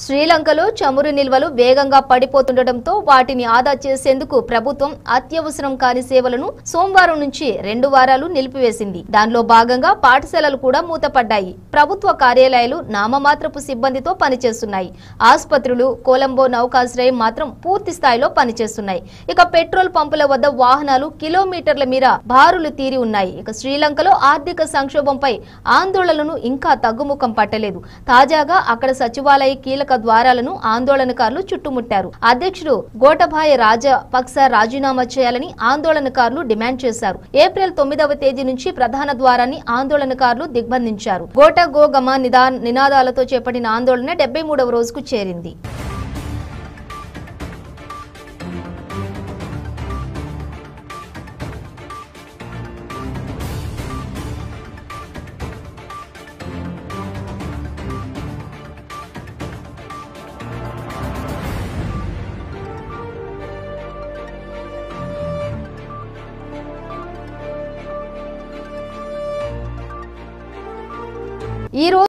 శ్రీలంకలో చమురు నిల్వలు వేగంగా పడిపోతుండటంతో వాటిని ఆదా చేసేందుకు ప్రభుత్వం అత్యవసరం కాని సేవలను సోమవారం నుంచి రెండు వారాలు నిలిపివేసింది దానిలో భాగంగా పాఠశాలలు కూడా మూతపడ్డాయి ప్రభుత్వ కార్యాలయాలు నామమాత్రపు సిబ్బందితో పనిచేస్తున్నాయి ఆసుపత్రులు కొలంబో నౌకాశ్రయం మాత్రం పూర్తి స్థాయిలో పనిచేస్తున్నాయి ఇక పెట్రోల్ పంపుల వద్ద వాహనాలు కిలోమీటర్ల మేర బారులు తీరి ఉన్నాయి ఇక శ్రీలంకలో ఆర్థిక సంక్షోభంపై ఆందోళనలు ఇంకా తగ్గుముఖం పట్టలేదు తాజాగా అక్కడ సచివాలయ కీలక ద్వారాలను ఆందోళనకారులు చుట్టుముట్టారు అధ్యక్షుడు గోటభాయ రాజపక్స రాజీనామా చేయాలని ఆందోళనకారులు డిమాండ్ చేశారు ఏప్రిల్ తొమ్మిదవ తేదీ నుంచి ప్రధాన ద్వారాన్ని ఆందోళనకారులు దిగ్బంధించారు గోట గోగమ నిదా నినాదాలతో చేపట్టిన ఆందోళన డెబ్బై మూడవ రోజుకు చేరింది ఈ రోజు